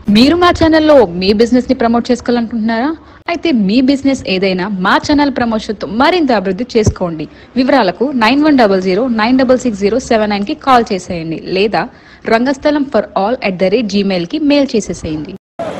మీరు మా ఛానల్లో మీ బిజినెస్ ని ప్రమోట్ చేసుకోవాలనుకుంటున్నారా అయితే మీ బిజినెస్ ఏదైనా మా ఛానల్ ప్రమోషన్తో మరింత అభివృద్ధి చేసుకోండి వివరాలకు nine one double zero nine double six zero seven nine కి కాల్ చేసేయండి లేదా Rangasthalam for all at the rate Gmail కి మెయిల్ చేసేసేయండి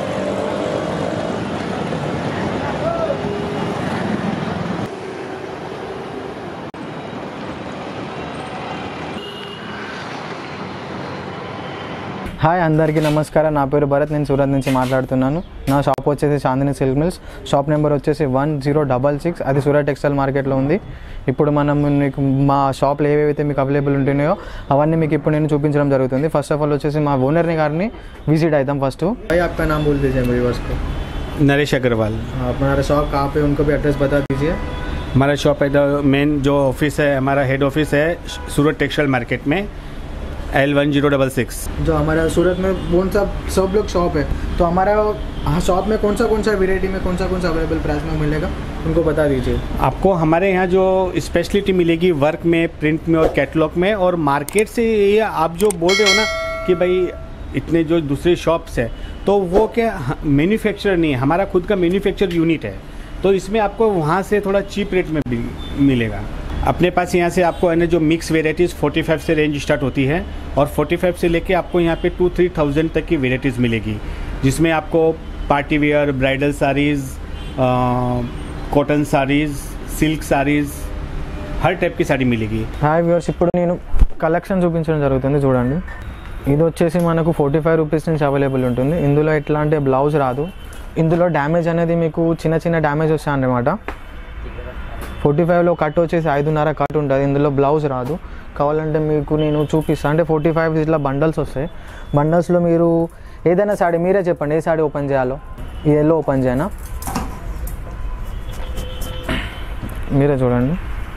హాయ్ అందరికీ నమస్కారం నా పేరు భరత్ నేను సూరత్ నుంచి మాట్లాడుతున్నాను నా షాప్ వచ్చేసి Chandini silk mills shop number వచ్చేసి వన్ జీరో డబల్ సిక్స్ అది సూరత్ టెక్స్టైల్ మార్కెట్లో ఉంది ఇప్పుడు మనం మీకు మా షాప్లో ఏవైతే మీకు అవైలబుల్ ఉంటున్నాయో అవన్నీ మీకు ఇప్పుడు నేను చూపించడం జరుగుతుంది ఫస్ట్ ఆఫ్ ఆల్ వచ్చేసి మా ఓనర్ని గారిని విజిట్ అవుతాం ఫస్ట్ आपका नाम बोल दीजिए व्यूवर्स को नरेश अग्रवाल हमारा शॉप कहाँ पे उनको भी एड्रेस बता दीजिए हमारा शॉप है मेन जो ऑफिस है हमारा हेड ऑफिस है सूरत टेक्सटाइल मार्केट में L one zero double six जो हमारा सूरत में कौन सा सब लोग शॉप है तो हमारा हाँ शॉप में कौन सा कौन सा वेराइटी में कौन सा कौन सा अवेलेबल प्राइस में मिलेगा उनको बता दीजिए आपको हमारे यहाँ जो स्पेशलिटी मिलेगी वर्क में प्रिंट में और कैटलॉग में और मार्केट से ये आप जो बोल रहे हो ना कि भाई इतने जो दूसरे शॉप्स है तो वो क्या मैन्युफैक्चर नहीं है हमारा खुद का मैन्युफैक्चर यूनिट है तो इसमें आपको वहाँ से थोड़ा चीप रेट में भी मिलेगा अपने पास यहाँ से आपको है ना जो मिक्स वेराइटीज़ 45 से रेंज स्टार्ट होती है और 45 से लेके आपको यहाँ पे टू थ्री थाउजेंड तक की वेराइटीज़ मिलेगी जिसमें आपको party wear bridal saris cotton saris silk saris हर टाइप की साड़ी मिलेगी హాయ్ వ్యూవర్స్ ఇప్పుడు నేను కలెక్షన్ చూపించడం జరుగుతుంది చూడండి ఇది వచ్చేసి మనకు ఫార్టీ ఫైవ్ రూపీస్ నుంచి అవైలబుల్ ఉంటుంది ఇందులో ఎట్లా అంటే బ్లౌజ్ రాదు ఇందులో డ్యామేజ్ అనేది మీకు చిన్న చిన్న డ్యామేజ్ వస్తాయి అన్నమాట ఫార్టీ ఫైవ్లో కట్ వచ్చేసి ఐదున్నర కట్ ఉంటుంది ఇందులో బ్లౌజ్ రాదు కావాలంటే మీకు నేను చూపిస్తాను అంటే ఫార్టీ ఫైవ్ ఇట్లా బండల్స్ వస్తాయి బండల్స్లో మీరు ఏదైనా సాడీ మీరే చెప్పండి ఏ సాడీ ఓపెన్ చేయాలో ఈ ఎల్లో ఓపెన్ చేయనా మీరే చూడండి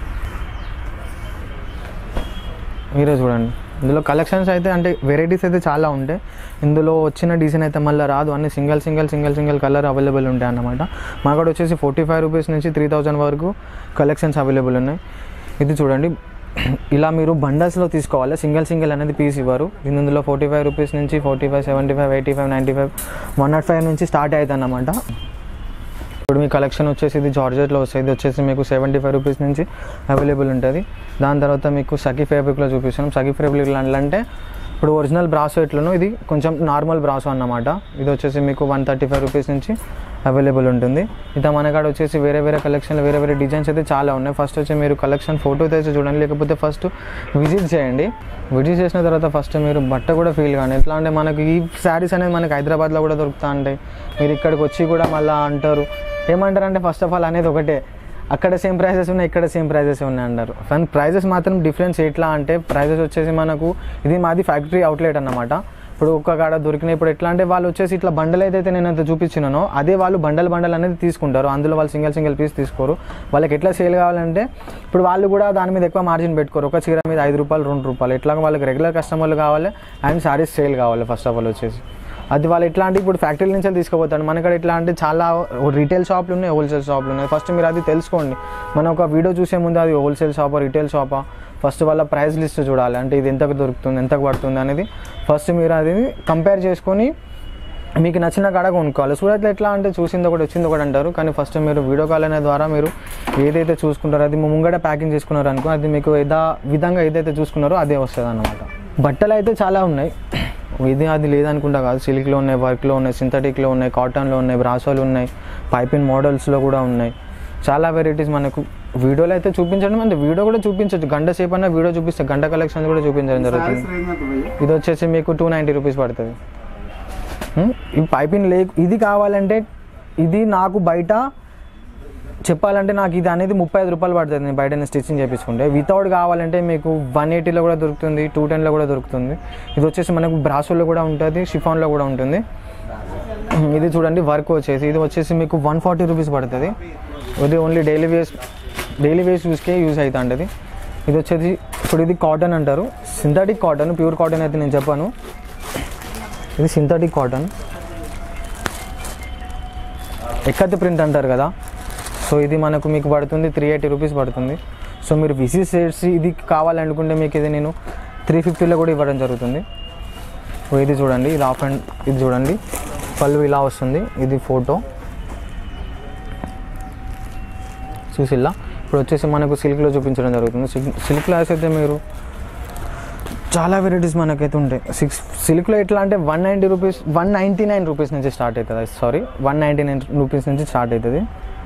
మీరే చూడండి ఇందులో కలెక్షన్స్ అయితే అంటే వెరైటీస్ అయితే చాలా ఉంటాయి ఇందులో వచ్చిన డిజైన్ అయితే మళ్ళీ రాదు అన్ని single single single single colour available ఉంటాయి అన్నమాట మా కూడా వచ్చేసి ఫార్టీ ఫైవ్ రూపీస్ నుంచి త్రీ థౌజండ్ వరకు కలెక్షన్స్ అవైలబుల్ ఉన్నాయి ఇది చూడండి ఇలా మీరు బండల్స్లో తీసుకోవాలి సింగిల్ సింగిల్ అనేది పీస్ ఇవ్వరు దీని ఇందులో ఫార్టీ ఫైవ్ రూపీస్ నుంచి forty five seventy five eighty five ninety five one not five నుంచి స్టార్ట్ అవుతుంది అన్నమాట ఇప్పుడు మీ కలెక్షన్ వచ్చేసి ఇది జార్జెట్లో వస్తుంది ఇది వచ్చేసి మీకు సెవెంటీ ఫైవ్ రూపీస్ నుంచి అవైలబుల్ ఉంటుంది దాని తర్వాత మీకు సఖీ ఫేబ్రిక్లో చూపిస్తున్నాం సఖీ ఫేబ్రిక్ అంటే ఇప్పుడు ఒరిజినల్ బ్రాసో ఎట్లనో ఇది కొంచెం నార్మల్ బ్రాసో అన్నమాట ఇది వచ్చేసి మీకు వన్ థర్టీ ఫైవ్ రూపీస్ నుంచి అవైలబుల్ ఉంటుంది ఇక మన కాడ వచ్చేసి వేరే వేరే కలెక్షన్లు వేరే వేరే డిజైన్స్ అయితే చాలా ఉన్నాయి ఫస్ట్ వచ్చి మీరు కలెక్షన్ ఫోటో తెచ్చి చూడండి లేకపోతే ఫస్ట్ విజిట్ చేయండి విజిట్ చేసిన తర్వాత ఫస్ట్ మీరు బట్ట కూడా ఫీల్ కానీ ఎట్లా అంటే మనకి ఈ శారీస్ అనేది మనకి హైదరాబాద్లో కూడా దొరుకుతా ఉంటాయి మీరు ఇక్కడికి వచ్చి కూడా మళ్ళీ అంటారు ఏమంటారంటే ఫస్ట్ ఆఫ్ ఆల్ అనేది ఒకటే అక్కడ సేమ్ ప్రైజెస్ ఉన్నాయి ఇక్కడ సేమ్ ప్రైజెస్ ఉన్నాయి అంటారు కానీ ప్రైజెస్ మాత్రం డిఫరెన్స్ ఎట్లా అంటే ప్రైజెస్ వచ్చేసి మనకు ఇది మాది ఫ్యాక్టరీ అవుట్లెట్ అన్నమాట ఇప్పుడు ఒక కాడ దొరికిన ఇప్పుడు ఎట్లా అంటే వాళ్ళు వచ్చేసి ఇట్లా బండల్ ఏదైతే నేను అంత చూపించినానో అదే వాళ్ళు బండల్ బండల్ అనేది తీసుకుంటారు అందులో వాళ్ళు సింగిల్ సింగిల్ పీస్ తీసుకోరు వాళ్ళకి ఎట్లా సేల్ కావాలంటే ఇప్పుడు వాళ్ళు కూడా దాని మీద ఎక్కువ మార్జిన్ పెట్టుకోరు ఒక చీర మీద ఐదు రూపాయలు రెండు రూపాయలు ఎట్లా వాళ్ళకి రెగ్యులర్ కస్టమర్లు కావాలి అండ్ సారీస్ సేల్ కావాలి ఫస్ట్ ఆఫ్ ఆల్ వచ్చేసి అది వాళ్ళు ఎట్లా అంటే ఇప్పుడు ఫ్యాక్టరీ నుంచి తీసుకుపోతాడు మన ఇక్కడ ఎట్లా అంటే చాలా రీటైల్ షాప్లు ఉన్నాయి హోల్సేల్ షాప్లు ఉన్నాయి ఫస్ట్ మీరు అది తెలుసుకోండి మనం ఒక వీడియో చూసే ముందు అది హోల్సేల్ షాపా రీటైల్ షాపా ఫస్ట్ వాళ్ళ ప్రైస్ లిస్ట్ చూడాలి అంటే ఇది ఎంతకు దొరుకుతుంది ఎంతకు పడుతుంది అనేది ఫస్ట్ మీరు అది కంపేర్ చేసుకొని మీకు నచ్చిన కాడ కొనుక్కోవాలి సూరత్లో ఎట్లా అంటే చూసింది ఒకటి వచ్చింది ఒకటి అంటారు కానీ ఫస్ట్ మీరు వీడియో కాల్ అనే ద్వారా మీరు ఏదైతే చూసుకుంటారో అది ముంగట ప్యాకింగ్ చేసుకున్నారు అనుకో అది మీకు ఏదా విధంగా ఏదైతే చూసుకున్నారో అదే వస్తుంది అన్నమాట బట్టలు అయితే చాలా ఉన్నాయి ఇది అది లేదనుకుంటా కాదు సిల్క్లో ఉన్నాయి వర్క్లో ఉన్నాయి సింథటిక్లో ఉన్నాయి కాటన్లో ఉన్నాయి బ్రాసోలు ఉన్నాయి పైపింగ్ మోడల్స్లో కూడా ఉన్నాయి చాలా వెరైటీస్ మనకు వీడియోలో అయితే చూపించడం అంటే వీడియో కూడా చూపించవచ్చు గంట సేపు అన్న వీడియో చూపిస్తే గంట కలెక్షన్ కూడా చూపించడం జరుగుతుంది ఇది వచ్చేసి మీకు టూ నైంటీ రూపీస్ పడుతుంది ఉమ్, ఈ పైపింగ్ లే ఇది కావాలంటే ఇది నాకు బయట చెప్పాలంటే నాకు ఇది అనేది ముప్పై ఐదు రూపాయలు పడుతుంది నేను బయట స్టిచ్చింగ్ చేయించుకుంటే వితౌట్ కావాలంటే మీకు వన్ ఎయిటీలో కూడా దొరుకుతుంది టూ టెన్లో కూడా దొరుకుతుంది ఇది వచ్చేసి మనకు బ్రాసోలో కూడా ఉంటుంది షిఫాన్లో కూడా ఉంటుంది ఇది చూడండి వర్క్ వచ్చేసి ఇది వచ్చేసి మీకు వన్ ఫార్టీ రూపీస్ పడుతుంది ఇది only daily wears daily wears యూస్కే యూస్ అవుతుంటుంది ఇది వచ్చేసి ఇప్పుడు ఇది కాటన్ అంటారు సింథటిక్ కాటన్ ప్యూర్ కాటన్ అయితే నేను చెప్పాను ఇది సింథటిక్ కాటన్ ఎక్కత్ ప్రింట్ అంటారు కదా సో ఇది మనకు మీకు పడుతుంది త్రీ ఎయిటీ రూపీస్ పడుతుంది సో మీరు విసి సెట్స్ ఇది కావాలనుకుంటే మీకు ఇది నేను త్రీ ఫిఫ్టీలో కూడా ఇవ్వడం జరుగుతుంది ఓ ఇది చూడండి ఇది ఆఫ్ అండ్ ఇది చూడండి పళ్ళు ఇలా వస్తుంది ఇది ఫోటో చూసిల్లా ఇప్పుడు వచ్చేసి మనకు సిల్క్లో చూపించడం జరుగుతుంది సిల్క్ సిల్క్లో అయితే మీరు చాలా వెరైటీస్ మనకైతే ఉంటాయి సిక్స్ సిల్క్లో ఎట్లా అంటే one ninety rupees one ninety nine rupees నుంచి స్టార్ట్ అవుతుంది sorry one ninety nine rupees నుంచి స్టార్ట్ అవుతుంది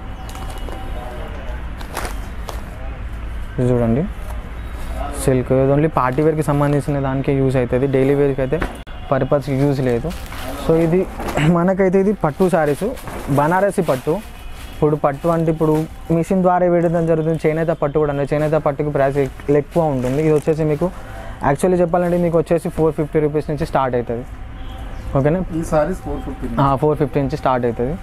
ఇది చూడండి సిల్క్ ఇది ఓన్లీ పార్టీ వేర్కి సంబంధించిన దానికే యూజ్ అవుతుంది డైలీ వేర్కి అయితే పర్పస్కి యూజ్ లేదు సో ఇది మనకైతే ఇది పట్టు శారీస్ బనారసి పట్టు ఇప్పుడు పట్టు అంటే ఇప్పుడు మిషన్ ద్వారా వేయడం జరుగుతుంది చేనేత పట్టు కూడా ఉంది చేనేత పట్టుకి ప్రైస్ ఎక్- ఎక్కువ ఉంటుంది ఇది వచ్చేసి మీకు యాక్చువల్లీ చెప్పాలంటే మీకు వచ్చేసి ఫోర్ ఫిఫ్టీ రూపీస్ నుంచి స్టార్ట్ అవుతుంది ఓకేనా ఈ saris four fifty four fifty నుంచి స్టార్ట్ అవుతుంది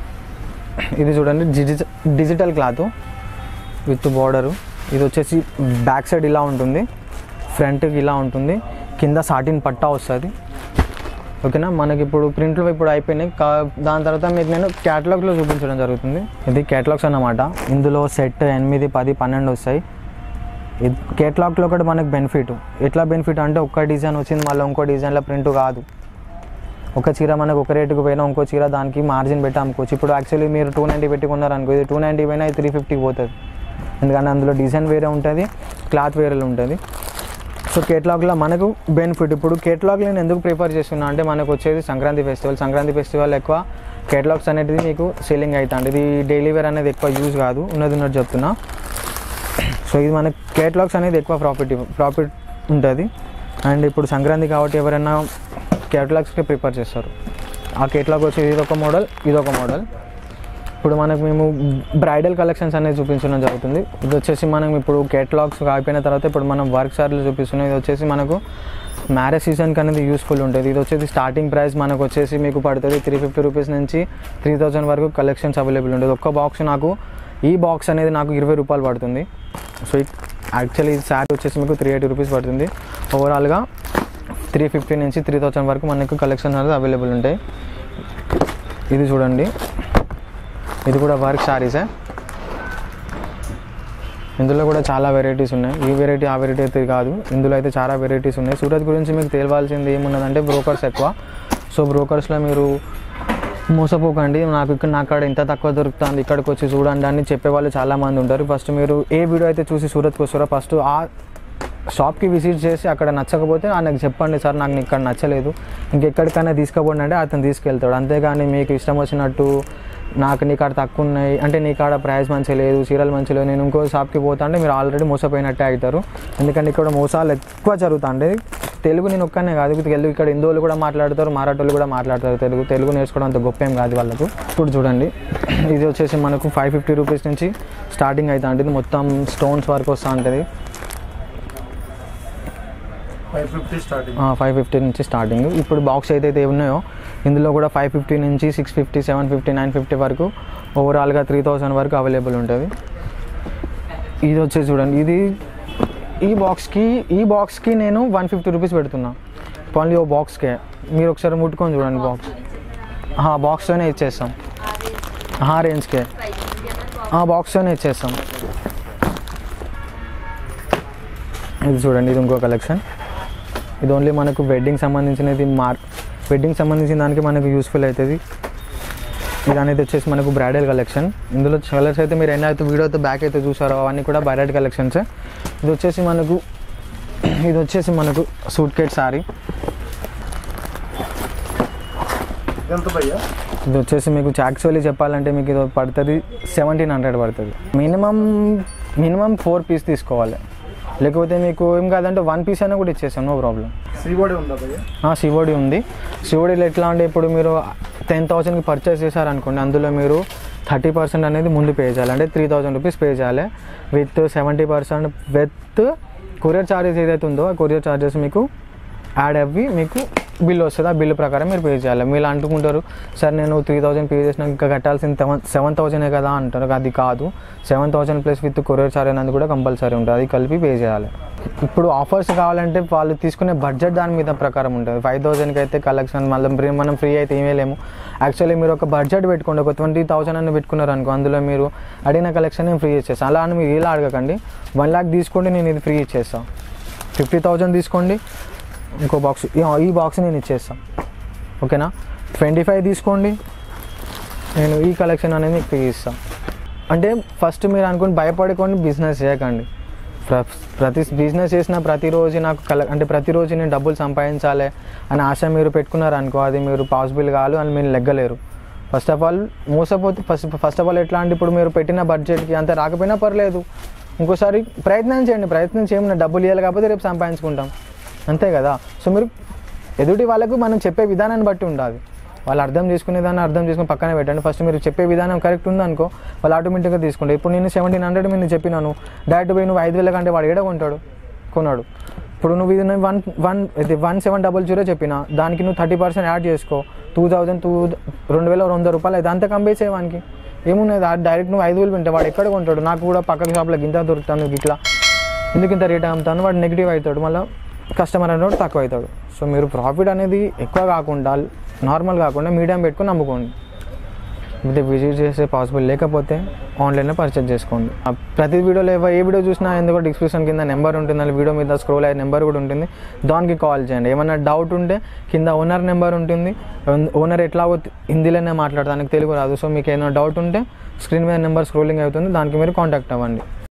ఇది చూడండి డిజిట డిజిటల్ క్లాత్ విత్ బార్డరు ఇది వచ్చేసి బ్యాక్ సైడ్ ఇలా ఉంటుంది ఫ్రంట్కి ఇలా ఉంటుంది కింద సాటిన్ పట్టా వస్తుంది ఓకేనా మనకి ఇప్పుడు ప్రింట్లు ఇప్పుడు అయిపోయినాయి కా దాని తర్వాత మీకు నేను క్యాటలాగ్లో చూపించడం జరుగుతుంది ఇది క్యాటలాగ్స్ అన్నమాట ఇందులో సెట్ ఎనిమిది పది పన్నెండు వస్తాయి ఇది కేటలాగ్లో కూడా మనకు బెనిఫిట్ ఎట్లా బెనిఫిట్ అంటే ఒక్క డిజైన్ వచ్చింది మళ్ళీ ఇంకో డిజైన్లో ప్రింట్ కాదు ఒక చీర మనకు ఒక రేటుకు పోయినా ఇంకో చీర దానికి మార్జిన్ పెట్టి అమ్ముకోవచ్చు ఇప్పుడు యాక్చువల్లీ మీరు టూ నైంటీ పెట్టుకున్నారు అనుకో ఇది టూ నైంటీ పోయినా ఇది త్రీ ఫిఫ్టీకి పోతుంది ఎందుకంటే అందులో డిజైన్ వేరే ఉంటుంది క్లాత్ వేరే ఉంటుంది సో కేటలాగ్లో మనకు బెనిఫిట్ ఇప్పుడు కేటలాగ్ నేను ఎందుకు ప్రిఫర్ చేస్తున్నా అంటే మనకు వచ్చేది సంక్రాంతి ఫెస్టివల్ సంక్రాంతి ఫెస్టివల్ ఎక్కువ కేటలాగ్స్ అనేది మీకు సెల్లింగ్ అవుతుంది ఇది డైలీ వేర్ అనేది ఎక్కువ యూజ్ కాదు ఉన్నది ఉన్నట్టు చెప్తున్నా సో ఇది మనకి కేటలాగ్స్ అనేది ఎక్కువ ప్రాఫిట్ ప్రాఫిట్ ఉంటుంది అండ్ ఇప్పుడు సంక్రాంతి కాబట్టి ఎవరైనా కేటలాగ్స్కి ప్రిపేర్ చేస్తారు ఆ కేటలాగ్ వచ్చి ఇది ఒక మోడల్ ఇది ఒక మోడల్ ఇప్పుడు మనకు మేము బ్రైడల్ కలెక్షన్స్ అనేది చూపించడం జరుగుతుంది ఇది వచ్చేసి మనం ఇప్పుడు కేటలాగ్స్ అయిపోయిన తర్వాత ఇప్పుడు మనం వర్క్ సార్లు చూపిస్తున్నాం ఇది వచ్చేసి మనకు మ్యారేజ్ సీజన్కి అనేది యూస్ఫుల్ ఉంటుంది ఇది వచ్చేసి స్టార్టింగ్ ప్రైస్ మనకు వచ్చేసి మీకు పడుతుంది త్రీ ఫిఫ్టీ రూపీస్ నుంచి త్రీ థౌజండ్ వరకు కలెక్షన్స్ అవైలబుల్ ఉంటుంది ఒక్క బాక్స్ నాకు ఈ బాక్స్ అనేది నాకు ఇరవై రూపాయలు పడుతుంది సో యాక్చువల్లీ ఈ శారీ వచ్చేసి మీకు త్రీ ఎయిటీ రూపీస్ పడుతుంది ఓవరాల్గా త్రీ ఫిఫ్టీ నుంచి త్రీ థౌసండ్ వరకు మనకు కలెక్షన్ అనేది అవైలబుల్ ఉంటాయి ఇది చూడండి ఇది కూడా వర్క్ శారీసే ఇందులో కూడా చాలా వెరైటీస్ ఉన్నాయి ఈ వెరైటీ ఆ వెరైటీ అయితే కాదు ఇందులో అయితే చాలా వెరైటీస్ ఉన్నాయి సూరత్ గురించి మీకు తెలియాల్సింది ఏమున్నదంటే బ్రోకర్స్ ఎక్కువ సో బ్రోకర్స్లో మీరు మోసపోకండి నాకు ఇక్కడ నా కాడ ఇంత తక్కువ దొరుకుతుంది ఇక్కడికి వచ్చి చూడండి అని చెప్పేవాళ్ళు చాలా మంది ఉంటారు ఫస్ట్ మీరు ఏ వీడియో అయితే చూసి సూరత్కి వస్తారో ఫస్ట్ ఆ షాప్కి విజిట్ చేసి అక్కడ నచ్చకపోతే ఆయనకు చెప్పండి సార్ నాకు ఇక్కడ నచ్చలేదు ఇంకెక్కడికైనా తీసుకుపోండి అంటే అతను తీసుకెళ్తాడు అంతేగాని మీకు ఇష్టం వచ్చినట్టు నాకు నీ కాడ తక్కువ ఉన్నాయి అంటే నీ కాడ ప్రైస్ మంచిగా లేదు చీరలు మంచిగా లేవు నేను ఇంకో షాప్కి పోతా అంటే మీరు ఆల్రెడీ మోసపోయినట్టే అవుతారు ఎందుకంటే ఇక్కడ మోసాలు ఎక్కువ జరుగుతాయి తెలుగు నేను ఒక్కనే కాదు తెలుగు ఇక్కడ హిందువులు కూడా మాట్లాడతారు మరాఠోళ్ళు కూడా మాట్లాడతారు తెలుగు తెలుగు నేర్చుకోవడం అంత గొప్ప ఏం కాదు వాళ్ళకు ఇప్పుడు చూడండి ఇది వచ్చేసి మనకు ఫైవ్ ఫిఫ్టీ రూపీస్ నుంచి స్టార్టింగ్ అవుతా ఉంటుంది మొత్తం స్టోన్స్ వరకు వస్తూ ఉంటుంది five fifty starting five fifty నుంచి స్టార్టింగ్ ఇప్పుడు బాక్స్ ఏదైతే ఉన్నాయో ఇందులో కూడా ఫైవ్ ఫిఫ్టీ నుంచి six fifty seven fifty nine fifty వరకు ఓవరాల్గా త్రీ థౌసండ్ వరకు అవైలబుల్ ఉంటుంది ఇది వచ్చేసి చూడండి ఇది ఈ బాక్స్కి ఈ బాక్స్కి నేను వన్ ఫిఫ్టీ రూపీస్ పెడుతున్నా ఓన్లీ ఓ బాక్స్కే మీరు ఒకసారి ముట్టుకొని చూడండి బాక్స్ బాక్స్తోనే ఇచ్చేస్తాం ఆ రేంజ్కే బాక్స్తోనే ఇచ్చేస్తాం ఇది చూడండి ఇది ఇంకో కలెక్షన్ ఇది ఓన్లీ మనకు వెడ్డింగ్ సంబంధించినది మార్ వెడ్డింగ్ సంబంధించిన దానికి మనకు యూస్ఫుల్ అవుతుంది ఇది అనేది వచ్చేసి మనకు బ్రైడల్ కలెక్షన్ ఇందులో కలర్స్ అయితే మీరు ఎన్నైతే వీడియోతో బ్యాక్ అయితే చూసారో అవన్నీ కూడా బ్రైడల్ కలెక్షన్స్ ఇది వచ్చేసి మనకు ఇది వచ్చేసి మనకు సూట్ కేట్ సారీ ఎంత భయ్యా ఇది వచ్చేసి మీకు యాక్చువల్లీ చెప్పాలంటే మీకు ఇది పడుతుంది సెవెంటీన్ హండ్రెడ్ పడుతుంది మినిమం మినిమం ఫోర్ పీస్ తీసుకోవాలి లేకపోతే మీకు ఏం కాదంటే వన్ పీస్ అయినా కూడా ఇచ్చేసాం నో ప్రాబ్లం శ్రీవాడి ఉందా భయ్యా సివోడి ఉంది సివోడిలో ఎట్లా అంటే ఇప్పుడు మీరు టెన్ థౌసండ్కి పర్చేస్ చేశారనుకోండి అందులో మీరు థర్టీ పర్సెంట్ అనేది ముందు పే చేయాలి అంటే త్రీ థౌసండ్ రూపీస్ పే చేయాలి with seventy percent with courier charges ఏదైతే ఉందో ఆ కొరియర్ ఛార్జెస్ మీకు యాడ్ అవ్వి మీకు బిల్ వస్తుంది ఆ బిల్ ప్రకారం మీరు పే చేయాలి మీరు అంటుకుంటారు సార్ నేను త్రీ థౌసండ్ పే చేసినా ఇంకా కట్టాల్సింది సెవెన్ సెవెన్ థౌసండే కదా అంటారు అది కాదు seven thousand plus with courier charge అనేది కూడా కంపల్సరీ ఉంటుంది అది కలిపి పే చేయాలి ఇప్పుడు ఆఫర్స్ కావాలంటే వాళ్ళు తీసుకునే బడ్జెట్ దాని మీద ప్రకారం ఉంటుంది ఫైవ్ థౌసండ్కి అయితే కలెక్షన్ మళ్ళీ ఫ్రీ మనం ఫ్రీ అయితే ఇవ్వలేము యాక్చువల్లీ మీరు ఒక బడ్జెట్ పెట్టుకోండి ఒక ట్వంటీ థౌసండ్ అని పెట్టుకున్నారు అనుకో అందులో మీరు అడిగిన కలెక్షన్ నేను ఫ్రీ ఇచ్చేస్తాను అలా అని మీరు ఇలా అడగకండి వన్ ల్యాక్ తీసుకోండి నేను ఇది ఫ్రీ ఇచ్చేస్తాను ఫిఫ్టీ థౌసండ్ తీసుకోండి ఇంకో బాక్స్ ఈ బాక్స్ నేను ఇచ్చేస్తాను ఓకేనా ట్వంటీ ఫైవ్ తీసుకోండి నేను ఈ కలెక్షన్ అనేది మీకు ఇస్తాను అంటే ఫస్ట్ మీరు అనుకుని భయపడుకొని బిజినెస్ చేయకండి ప్ర- ప్రతి బిజినెస్ చేసిన ప్రతిరోజు నాకు కల అంటే ప్రతిరోజు నేను డబ్బులు సంపాదించాలి అని ఆశ మీరు పెట్టుకున్నారు అనుకో అది మీరు పాసిబుల్ కాదు అని మీరు లెగ్గలేరు ఫస్ట్ ఆఫ్ ఆల్ మోసపోతే ఫస్ట్ ఫస్ట్ ఆఫ్ ఆల్ ఎట్లా అంటే ఇప్పుడు మీరు పెట్టిన బడ్జెట్కి అంత రాకపోయినా పర్లేదు ఇంకోసారి ప్రయత్నం చేయండి ప్రయత్నం చేయమని డబ్బులు ఇవ్వాలి కాకపోతే రేపు సంపాదించుకుంటాం అంతే కదా సో మీరు ఎదుటి వాళ్ళకు మనం చెప్పే విధానాన్ని బట్టి ఉండాలి వాళ్ళు అర్థం చేసుకునే దాన్ని అర్థం చేసుకుని పక్కనే పెట్టండి ఫస్ట్ మీరు చెప్పే విధానం కరెక్ట్ ఉందనుకో వాళ్ళు ఆటోమేటిక్గా తీసుకుంటారు ఇప్పుడు నేను సెవెంటీన్ హండ్రెడ్ మీద చెప్పినాను డైరెక్ట్ పోయి నువ్వు ఐదు వేల కంటే వాడు ఏడ కొంటాడు కొన్నాడు ఇప్పుడు నువ్వు ఇది వన్ వన్ ఇది వన్ సెవెన్ డబల్ జీరో చెప్పిన దానికి నువ్వు థర్టీ పర్సెంట్ యాడ్ చేసుకో టూ థౌజండ్ టూ రెండు వేల వంద రూపాయలు అయితే అంత కంపేర్ చేయవానికి ఏమున్నది ఆ డైరెక్ట్ నువ్వు ఐదు వేలు వింటే వాడు ఎక్కడ కొంటాడు నాకు కూడా పక్కన షాప్లో గింత దొరుకుతాను ఇట్లా ఎందుకు ఇంత రేట్ అమ్ముతాను వాడు నెగిటివ్ అవుతాడు మళ్ళీ కస్టమర్ అనేవాడు తక్కువ అవుతాడు సో మీరు ప్రాఫిట్ అనేది ఎక్కువ కాకుండా నార్మల్ కాకుండా మీడియం పెట్టుకొని అమ్ముకోండి ఇది విజిట్ చేసే పాసిబుల్ లేకపోతే ఆన్లైన్లో పర్చేజ్ చేసుకోండి ఆ ప్రతి వీడియోలో ఎవ- ఏ వీడియో చూసినా ఎందుకో డిస్క్రిప్షన్ కింద నెంబర్ ఉంటుంది అది వీడియో మీద స్క్రోల్ అయ్యే నెంబర్ కూడా ఉంటుంది దానికి కాల్ చేయండి ఏమైనా డౌట్ ఉంటే కింద ఓనర్ నెంబర్ ఉంటుంది ఓనర్ ఎట్లాగో హిందీలోనే మాట్లాడతానికి తెలుగు రాదు సో మీకు ఏమైనా డౌట్ ఉంటే స్క్రీన్ మీద నెంబర్ స్క్రోలింగ్ అవుతుంది దానికి మీరు కాంటాక్ట్ అవ్వండి